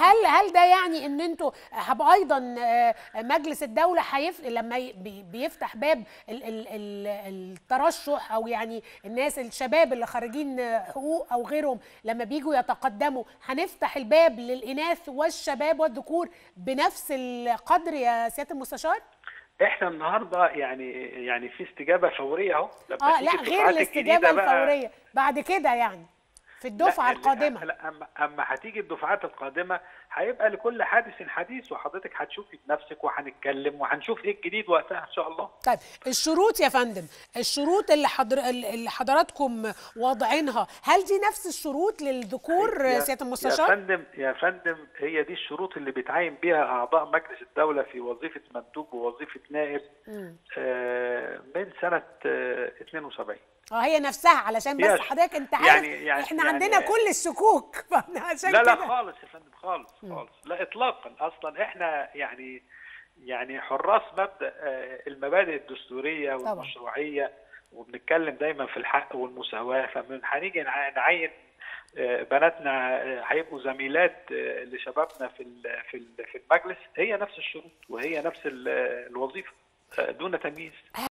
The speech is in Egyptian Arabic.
هل هل ده يعني ان انتوا هبقى ايضا آه، مجلس الدوله هيف لما ي- بي- بيفتح باب ال- ال- ال- الترشح او يعني الناس الشباب اللي خارجين آه، حقوق او غيرهم لما بيجوا يتقدموا هنفتح الباب للاناث والشباب والذكور بنفس القدر يا سياده المستشار؟ احنا النهارده يعني يعني في استجابه فوريه اهو لما اه تيجي لا غير الدفعات الاستجابه الجديدة بقى- الفوريه بعد كده يعني في الدفعه لا، القادمه لا اما اما هتيجي الدفعات القادمه هيبقى لكل حادث حديث وحضرتك هتشوفي بنفسك وهنتكلم وهنشوف ايه الجديد وقتها ان شاء الله طيب الشروط يا فندم الشروط اللي حضر اللي حضراتكم واضعينها هل دي نفس الشروط للذكور يا- سياده يا المستشار فندم يا فندم هي دي الشروط اللي بيتعين بيها اعضاء مجلس الدوله في وظيفه مندوب ووظيفه نائب آه، من سنه آه، 72 اه هي نفسها علشان بس هي- حضرتك انت عارف يعني- يعني- احنا يعني- عندنا كل الشكوك فاحنا عشان لا لا كده خالص يا فندم خالص خالص لا اطلاقا اصلا احنا يعني يعني حراس مبدا آه، المبادئ الدستوريه طبعا. والمشروعيه وبنتكلم دايما في الحق والمساواه فمن هنيجي نع- نعين آه، بناتنا آه، هيبقوا زميلات آه، لشبابنا في ال- في ال- في المجلس هي نفس الشروط وهي نفس ال- الوظيفه آه، دون تمييز